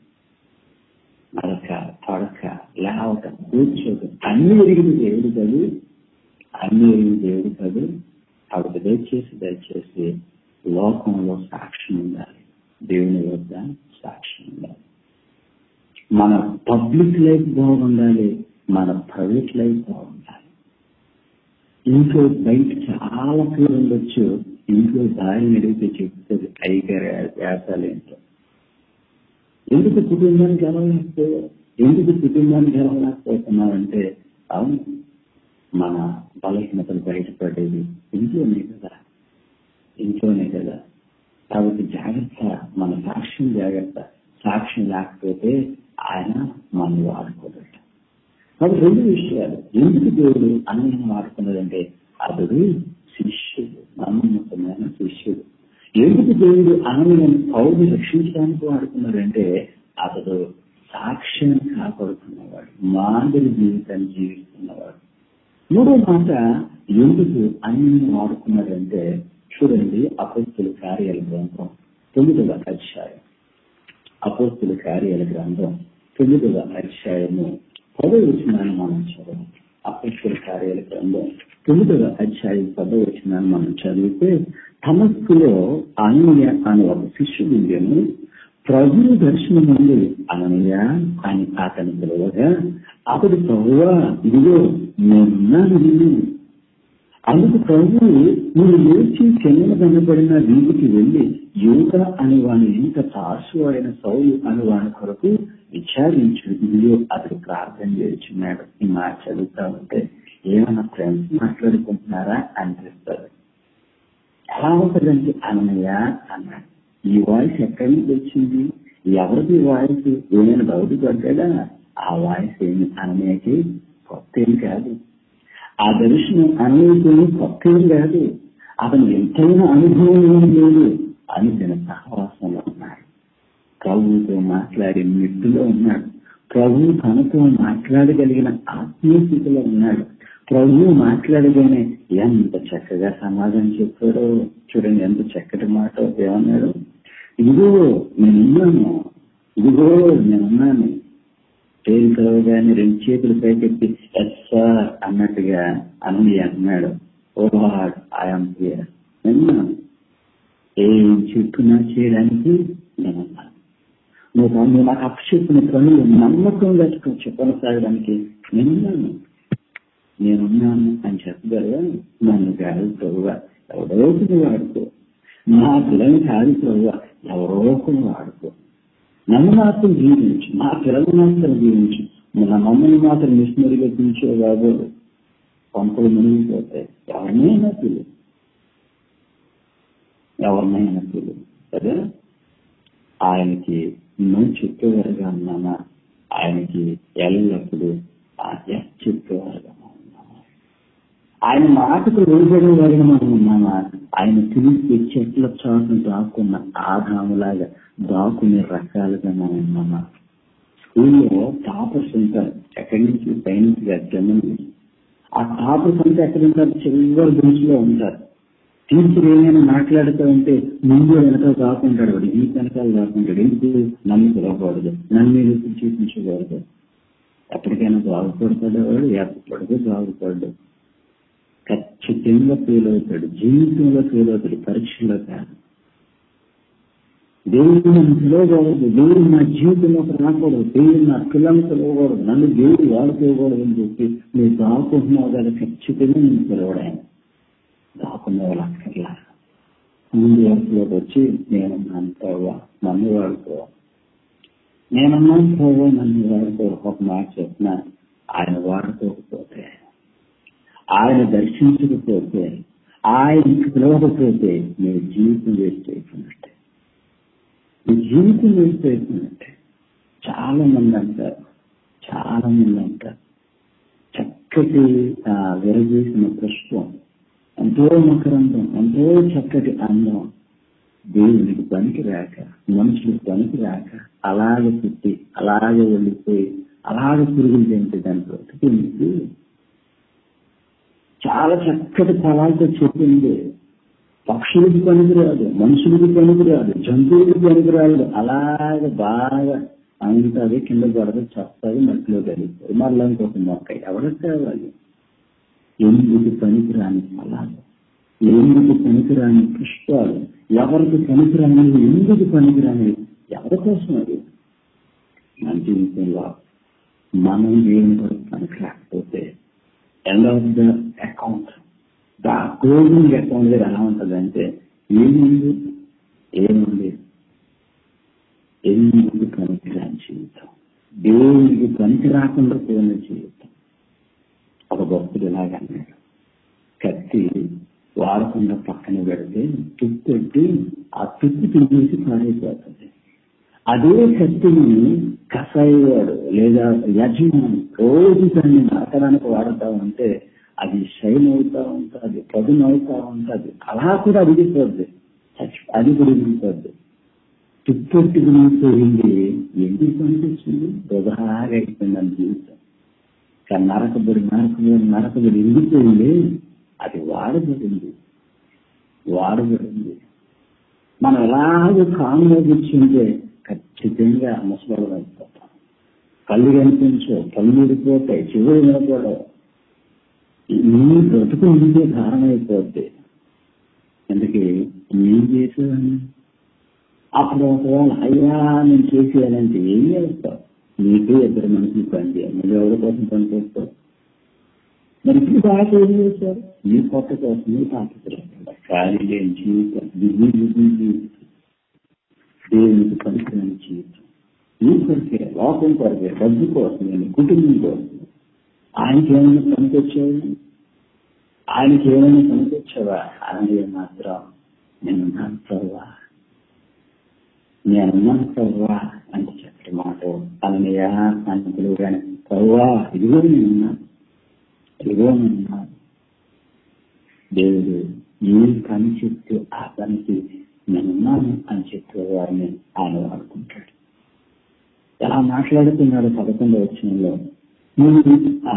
నడక పడక లేవక కూర్చోక అన్ని ఎరిగిన దేవుడు కాదు అన్ని ఎరిగిన దేవుడు కాదు కాబట్టి దయచేసి దయచేసి లోకంలో సాక్ష్యం ఉండాలి దేవుని వద్ద సాక్ష్యం ఉండాలి మన పబ్లిక్ లైఫ్ బాగుండాలి మన ప్రైవేట్ లైఫ్ బాగుండాలి ఇంట్లో బయట చాలా పేరు ఉండొచ్చు ఇంట్లో భార్య అడిగితే చెప్తుంది అయ్యగారి వ్యాసాలు ఏంటో ఎందుకు కుటుంబానికి గెలవలేకపోతే ఎందుకు కుటుంబానికి గెలవలేకపోతున్నారంటే అవును మన బలహీనతలు బయటపడేది ఇంట్లోనే కదా ఇంట్లోనే కదా కాబట్టి జాగ్రత్త మన సాక్ష్యం జాగ్రత్త సాక్ష్యం లేకపోతే ఆయన మనం వాడుకోదట కాబట్టి రెండు విషయాలు ఎందుకు దేవుడు అన్నయ్య వాడుకున్నాడంటే అతడు శిష్యుడు నమ్మకమైన శిష్యుడు ఎందుకు దేవుడు అన్నయ్య పౌరు రక్షించడానికి వాడుకున్నాడంటే అతడు సాక్ష్యాన్ని కాపాడుతున్నవాడు మాదిరి జీవితాన్ని జీవిస్తున్నవాడు మూడో మాట ఎందుకు అన్ని వాడుకున్నాడంటే చూడండి అపోస్తుల కార్యాల గ్రంథం తొమ్మిదవ అధ్యాయం అపోస్తుల కార్యాల గ్రంథం తొమ్మిదవ అధ్యాయము పదవ వచనాన్ని మనం చదవాలి అపోస్తుల కార్యాల గ్రంథం తొమ్మిదవ అధ్యాయం పదవ వచనాన్ని మనం చదివితే తమస్కులో అననీయ అనే ఒక శిష్యుడు ఉండేను ప్రభు దర్శనం నుండి అననీయ అని అతని పిలవగా అతడు ప్రభువా ఇదిగో నేనున్నాను విను అందుకు ప్రభు నువ్వు లేచి కింద కనబడిన వీధికి వెళ్లి యువత అని వాని ఎంత తాసు అయిన సౌలు అని వాని కొరకు విచారించు ఇదిగో అతడు ప్రార్థన చేస్తున్నాడు ఈ మాట చదువుతా ఉంటే ఏమైనా ఫ్రెండ్స్ మాట్లాడుకుంటున్నారా అనిపిస్తుంది ఎలా ఉంటుందంటే అన్నయ్య అన్నాడు ఈ వాయిస్ ఎక్కడి నుంచి వచ్చింది ఎవరిది వాయిస్ ఏమైనా డౌట్ పడ్డా ఆ వాయిస్ ఏమి అన్నయ్యకి కొత్త ఏం కాదు ఆ దర్శనం అన్నిటిని కొత్తేం కాదు అతను ఎంతైనా అనుభవం ఏం లేదు అని తన సహవాసంలో ఉన్నాడు ప్రభువుతో మాట్లాడే మిట్టులో ఉన్నాడు ప్రభు తనతో మాట్లాడగలిగిన ఆత్మీయ స్థితిలో ఉన్నాడు ప్రభు మాట్లాడగానే ఎంత చక్కగా సమాధానం చెప్పాడో చూడండి ఎంత చక్కటి మాట ఏమన్నాడు ఇదిగో నేనున్నాను ఇదిగో నేనున్నాను పేరు పిలవగానే రెండు చేతులు పైకెత్తి ఎస్ సార్ అన్నట్టుగా అని అన్నాడు ఓ హాడ్ ఐఎమ్ హియర్ విన్నాను ఏం చెప్పినా చేయడానికి నేనున్నాను నువ్వు నువ్వు నాకు అప్పు చెప్పిన పనులు నమ్మకం లేకపోవచ్చు కొనసాగడానికి నేనున్నాను నేనున్నాను అని చెప్పగలగా నన్ను కాదు ప్రభుగా ఎవరో ఒకరు వాడుకో నా పిల్లల్ని కాదు ప్రభుగా ఎవరో ఒకరు వాడుకో నన్ను మాత్రం జీవించు నా పిల్లలు మాత్రం జీవించు నా మమ్మల్ని మాత్రం మిషనరీగా పిలిచే బాబు పంపలు మునిగిపోతాయి ఎవరినైనా పిలు ఎవరినైనా పిలు కదా ఆయనకి నువ్వు చెప్పేవారుగా ఉన్నామా ఆయనకి ఎల్లప్పుడు ఆజ్ఞ చెప్పేవారుగా ఉన్నామా ఆయన మాటకు లోబడే వారిగా మనం ఉన్నామా ఆయన తిరిగి చెట్ల చాటును దాక్కున్న ఆదాములాగా దాక్కునే రకాలుగా మనం ఉన్నామా స్కూల్లో టాపర్స్ ఉంటారు ఎక్కడి నుంచి పైనుంచి కింద నుంచి ఆ టాపర్స్ అంటే ఎక్కడ ఉంటారు చివరి బెంచ్ లో ఉంటారు టీచర్ ఏమైనా మాట్లాడుతూ ఉంటే ముందు వెనక కాకుంటాడు వాడు ఈ వెనకాల కాకుంటాడు ఎందుకు నన్ను పిలవకూడదు నన్ను ఎందుకు చూపించకూడదు ఎప్పటికైనా బాగుపడతాడు వాడు ఎప్పటికీ బాగుపడ్డు ఖచ్చితంగా ఫెయిల్ అవుతాడు జీవితంలో ఫెయిల్ అవుతాడు పరీక్షలో కాదు దేవుడు నన్ను పిలవకూడదు దేవుడు నా జీవితంలోకి రాకూడదు దేవుడు నా పిల్లల్ని పిలవకూడదు నన్ను దేవుడు వాడుకోకూడదు అని చెప్పి మీరు దాక్కుంటున్నావు కదా ఖచ్చితంగా నేను పిలవడాను దాక్కున్న వాళ్ళు అక్కర్లా ముందు వరుసలోకి వచ్చి నేనున్నాను ప్రభావ నన్ను వాడుకో నేనున్నాను ప్రభావ నన్ను వాడుకో ఒక మాట చెప్పిన ఆయన వాడుకోకపోతే ఆయన దర్శించకపోతే ఆయనకి పిలవకపోతే మీ జీవితం వేస్ట్ అయిపోయినట్టే మీ జీవితం వేస్ట్ అయిపోయినట్టే చాలా మంది అంటారు చాలా మంది అంటారు చక్కటి విరగేసిన పుష్పం ఎంతో మకరందం ఎంతో చక్కటి అందం దేవునికి పనికి రాక మనుషులకు పనికి రాక అలాగే పుట్టి అలాగే వెళ్ళిపోయి అలాగే పురుగులు తింటే దాని బ్రతికింది చాలా చక్కటి ఫలాలతో చెప్పింది పక్షులకి పనికిరాదు మనుషులకి పనికిరాదు జంతువులకి పనికిరాదు అలాగే బాగా అంతది కింద పడదు చక్కగా మట్టిలో కలిగిపోయి మళ్ళీ ఇంకొక మొక్క ఎవరికి కావాలి ఎందుకు పనికిరాని ఫలాలు ఎందుకు పనికిరాని పుష్పాలు ఎవరికి పనికిరాని ఎందుకు పనికిరాని ఎవరి కోసం అది మన జీవితంలో మనం ఏం పనికి రాకపోతే end of the account the closing account దగ్గర ఎలా ఉంటుందంటే ఏముంది ఏముంది ఎందుకు పనికిరాని జీవితం దేవునికి పనికి రాకుండా పోయిన జీవితం ఒక భక్తుడు ఇలాగన్నాడు కత్తి వాడకుండా పక్కన పెడితే తుప్పెట్టి ఆ తుప్పు తిరిగేసి పాడైపోతుంది అదే కత్తిని కసాయివాడు లేదా యజమాని రోజు దాన్ని నరకడానికి వాడుతూ ఉంటే అది షైన్ అవుతా ఉంటుంది పదును అవుతా ఉంటుంది అలా కూడా అడిగిపోద్ది అది కూడా అడిగిపోద్ది తుప్పెట్టుకుని పోయింది ఎందుకు పనికొచ్చింది వృధాగా అయిపోయింది అని జీవితం కానీ నరకబడి నరకబడి నరకబడి ఎండిపోయింది అది వాడబడింది వాడబడింది మనం ఎలాగో కాములో కూర్చుంటే ఖచ్చితంగా ముసలం అయిపోతాం కళ్ళు కనిపించవు కళ్ళు ఊడిపోతాయి చెవులు వినపడవు నీ బ్రతుకు నీకే కారణమైపోద్ది అందుకే ఏం చేసేదాన్ని అప్పుడు ఒకవేళ అయ్యా నేను చేసేయాలంటే ఏం చేస్తావు నీకే ఇద్దరు మనుషులు పని చేయాలి నువ్వు ఎవరి కోసం పని చేస్తావు మరి ఇప్పుడు బాగా ఏం చేశారు నీ కొత్త కోసం నీ తాపత్ర ఖాళీ లేని జీవితం బిజీ బిజీ జీవితం దేవునికి పనికిరాని జీవితం నీ కొరికే లోకం కొరికే డబ్బు కోసం నేను కుటుంబం కోసం ఆయనకి ఏమైనా పనికొచ్చావా ఆయనకి ఏమైనా పనికొచ్చావా ఆయన మాత్రం నేనున్నాను ప్రవ్వా నేనున్నాను ప్రవ్వా అంటే చెప్పే మాట అననయ్యా అని పిలువగానే ప్రవ్వా ఇదిగో నేనున్నాను ఇదిగో నేనున్నాను దేవుడు ఏ పని చెప్తే ఆ పనికి నేనున్నాను అని చెప్పే వారిని ఆయన వాడుకుంటాడు ఎలా మాట్లాడుతున్నాడు పదకొండవ వచ్చినలో నువ్వు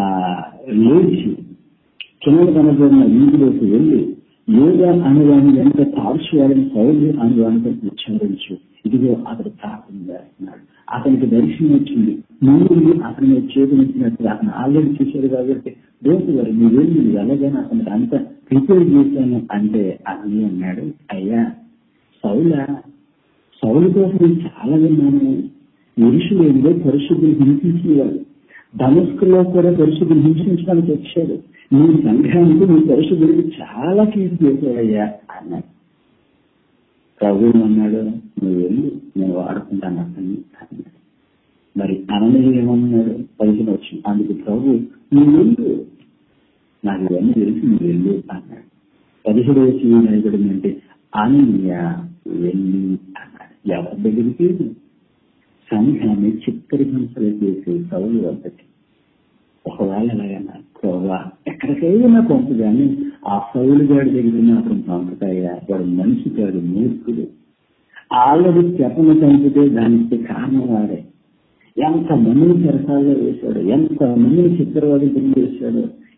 లేచి కింద కనబడిన వీధిలోకి వెళ్ళి యోగా అనువాని వెంట తార్చువాడిని సౌర్య అనువానితో ఉచ్చారించు ఇదిగో అతడు కాకుండా అన్నాడు అతనికి దర్శనం వచ్చింది నువ్వు అతని చేతునిచ్చినట్టు అతను ఆల్రెడీ చూశాడు కాబట్టి డోంట్ వరి నీ వెళ్ళి వెళ్ళగానే అతనికి అంత ప్రిపేర్ చేశాను అంటే అని అన్నాడు అయ్యా సౌల సౌల కోసం చాలా విన్నాను ఎరుషులేందో పరిశుద్ధులు హింసించేవాడు ధనుస్కులో కూడా పరిశుద్ధులు హింసించడానికి వచ్చాడు నీ సంఘానికి నీ పరిశుద్ధుడికి చాలా కీర్తి చేశాడయ్యా అన్నాడు ప్రభు అన్నాడు నువ్వు వెళ్ళి నేను వాడుకుంటాను అతన్ని అన్నాడు మరి అననీయ ఏమన్నాడు పైకి వచ్చి అందుకు ప్రభు నువ్వు వెళ్ళు నాకు ఇవన్నీ తెలిసి నువ్వు వెళ్ళు అన్నాడు పదిహేడు వచ్చి ఏమైపోయిందంటే అననీయ వెళ్ళి అన్నాడు ఎవరి దగ్గరికి సంఘాన్ని చిత్తరించలు చేసి సౌలు వద్దకి ఒకవేళ ఎలాగన్నా ప్రభా ఎక్కడికైనా పంపు కానీ ఆ సౌలు గారి దగ్గర మాత్రం పంపుతాయా వాడు మనిషి కాదు మూర్ఖుడు ఆల్రెడీ చెప్పను చంపితే దానికి కారణం వాడే ఎంత మందిని చెరసాల్లో వేశాడు ఎంత మందిని చిత్రవాది గురి చేశాడు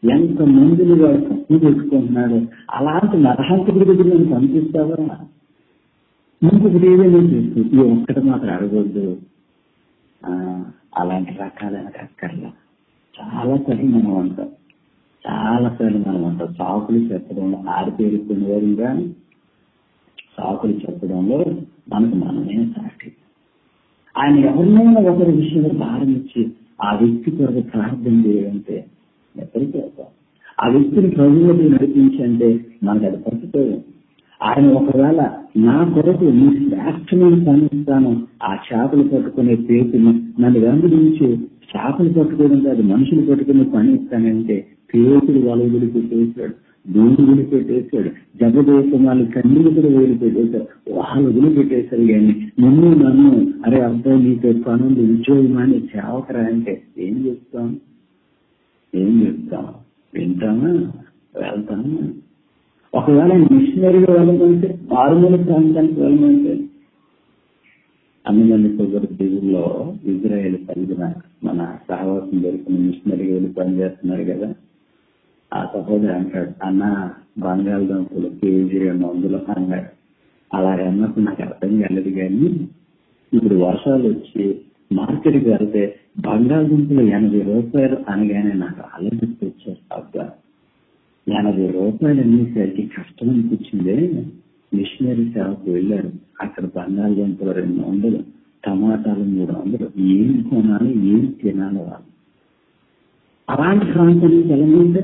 ఎంత మందిని వాడు తప్పు పెట్టుకుంటున్నాడు అలాంటి నరహంతకుడి దగ్గర నేను పంపిస్తావా ఇంకొకటి ఏదైనా చేస్తూ ఈ ఒక్కటి మాత్రం అడగొద్దు ఆ, అలాంటి రకాలైన అక్కర్లా చాలా సార్లు మనం అంటాం చాలా సార్లు మనం అంటాం సాకులు చెప్పడంలో ఆరిపేరుకునే వారుగా సాకులు చెప్పడంలో మనకు మనమే సాటి ఆయన ఎవరినైనా ఒకరి విషయంలో భారం ఇచ్చి ఆ వ్యక్తి కొరకు ప్రార్థన చేయాలంటే ఎక్కడికి వెళ్తాం ఆ వ్యక్తిని ప్రభుత్వం నడిపించంటే మనకు అది పట్టుకోదు ఆయన ఒకవేళ నా కొరకు నీ శ్రేష్టమైన పని ఇస్తాను ఆ చేపలు పట్టుకునే పేరుని నన్ను వెంబడించి చేపలు పట్టుకోవడం కాదు మనుషులు పట్టుకునే పని ఇస్తానంటే పేతులు వలవులు పెట్టేశాడు దేవుడు వదిలిపెట్టేశాడు జగదేశం వాళ్ళు కన్నీళ్ళు కూడా వదిలిపెట్టేశారు వాళ్ళు వదిలిపెట్టేశారు కానీ నిన్ను నన్ను అరే అబ్బాయి నీకు పనుంది ఉద్యోగం అని సేవకరా అంటే ఏం చెప్తాం ఏం చెప్తాం వింటామా వెళ్తామా ఒకవేళ మిషనరీగా వెళ్ళమంటే మారుమూల ప్రాంతానికి వెళ్ళమంటే అన్నమల్లి కొబ్బరి దీవుల్లో ఇజ్రాయెల్ కలిగిన మన సహవాసం దొరికిన మిషనరీగా వెళ్ళి పనిచేస్తున్నారు కదా ఆ సహోదరు అంటాడు అన్న బంగాళదుంపలు కేజీ రెండు వందలు అన్నాడు అలా అన్నప్పుడు నాకు అర్థం కాలేదు కానీ ఇప్పుడు వర్షాలు వచ్చి మార్కెట్కి వెళ్తే బంగాళదుంపలు ఎనభై రూపాయలు అనగానే నాకు ఆలోచిస్తూ వచ్చారు అబ్బా ఎనభై రూపాయలు అనేసరికి కష్టం అనిపించిందే మిషనరీ సేవకు వెళ్ళారు అక్కడ బంగాళదుంపలు రెండు వందలు టమాటాలు మూడు వందలు ఏం కొనాలి ఏం తినాలి వాళ్ళు అలాంటి ప్రాంతానికి వెళ్ళమంటే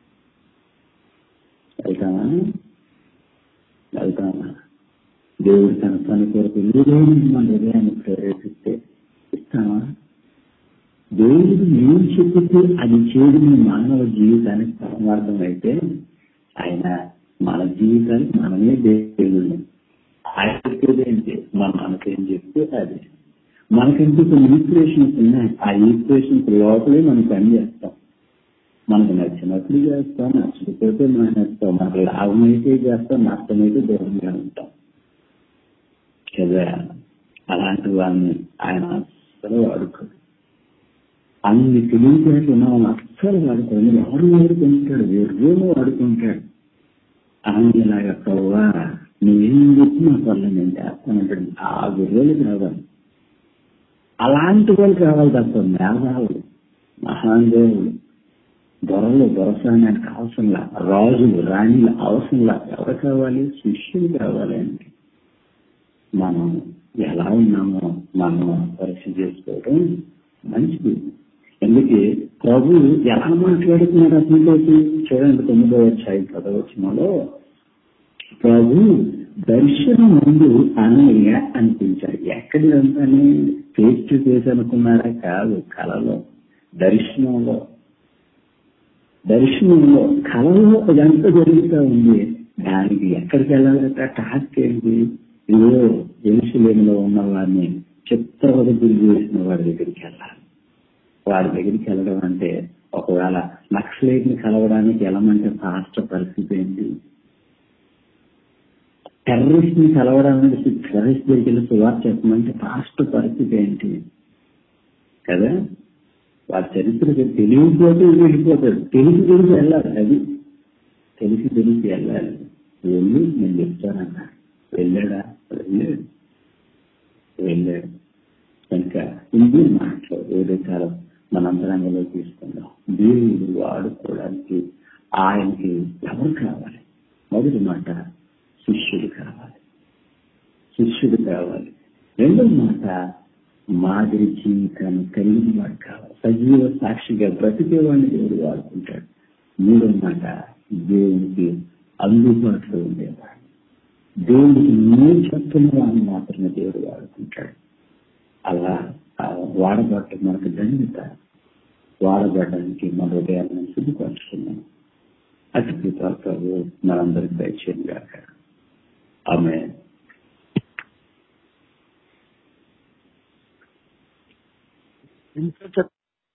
వెళ్తామా వెళ్తామా దేవుడు తన పని కొరకు ఏదైనా మన హృదయాన్ని ప్రేరేపిస్తే ఇస్తామా దేవుడు ఏం చెప్పితే అది చేయడం మానవ జీవితానికి పరమార్థం అయితే ఆయన మన జీవితానికి మనమే దేవుడు ఆయన చెప్పేది ఏంటి మన మనకేం చెప్తే అది మనకంటే కొన్ని ఈక్వేషన్స్ ఉన్నాయి ఆ ఈక్వేషన్స్ లోపలే మనం పని చేస్తాం మనకు నచ్చినట్లు చేస్తాం నచ్చకపోతే మానేస్తాం మనకు లాభం అయితే చేస్తాం నష్టమైతే దూరంగా ఉంటాం కదా అలాంటి వాళ్ళని ఆయన అస్సలు వాడుకోడు అన్ని తెలివితేటలు ఉన్న వాళ్ళు అస్సలు వాడుకోడు ఎవరు వాడుకుంటాడు ఎవరేమో వాడుకుంటాడు ఆయనలాగా ప్రవ్వా నువ్వేం చెప్పినా పర్లేదు నేను చేస్తానంటాడు ఆ గుర్రెలకు రావాలి అలాంటి వాళ్ళు కావాలి తప్ప మేధావులు మహానుభావులు దొరలు దొరసానికి అవసరంలా రాజులు రాణిలు అవసరంలా ఎవరు కావాలి శిష్యులు కావాలి అంటే మనం ఎలా ఉన్నామో మనం పరీక్ష చేసుకోవడం మంచిది ఎందుకే ప్రభు ఎలా మాట్లాడుతున్నారు అతనితోటి చూడండి తొమ్మిదో వచ్చాయి పదవచనంలో ప్రభు దర్శనం ముందు అనయ్య అనిపించాడు ఎక్కడిదంతానే ఫేస్ టు ఫేస్ అనుకున్నారా కాదు కళలో దర్శనంలో దర్శనంలో కళలో ఇదంతా జరుగుతూ ఉంది దానికి ఎక్కడికి వెళ్ళాలంటే టాస్క్ ఏంటి ఇదో జెరూసలేములో ఉన్న వారిని చిత్రవద గురి చేసిన వాడి దగ్గరికి వెళ్ళాలి వాడి దగ్గరికి వెళ్ళడం అంటే ఒకవేళ నక్సలైట్ ని కలవడానికి వెళ్ళమంటే రాష్ట్ర పరిస్థితి ఏంటి టెర్రరిస్ట్ ని కలవడానికి టెర్రరిస్ట్ దగ్గరికి వెళ్ళి సువార్త చెప్పమంటే రాష్ట్ర పరిస్థితి ఏంటి కదా వాడి చరిత్ర తెలియకపోతే వెళ్ళిపోతాడు తెలిసి తెలిసి వెళ్ళాలి అది తెలిసి తెలిసి వెళ్ళాలి వెళ్ళి నేను చెప్తానన్నా వెళ్ళాడా వెళ్ళాడు వెళ్ళాడు కనుక ఇది మాటలు ఏదో కాలం మన అంతరంగంలో తీసుకుందాం దేవుడు వాడుకోవడానికి ఆయనకి ఎవరు కావాలి మొదటి మాట శిష్యుడు కావాలి శిష్యుడు కావాలి రెండో మాట మాదిరి జీవితాన్ని కలిగిన వాడు కావాలి సజీవ సాక్షిగా బ్రతికేవాడిని దేవుడు వాడుకుంటాడు మూడో మాట దేవునికి అందుబాటులో ఉండేవాడు దేవుడికి నీ చెప్తున్న వాడిని మాత్రమే దేవుడు వాడుకుంటాడు అలా ఆ వాడబట్ట మనకు ధన్యత వాడబడడానికి మన హృదయాలను సిద్ధపరుచుకున్నాం అటు కృపాలు మనందరికి దయచేయం గాక ఆమె
ఇంకా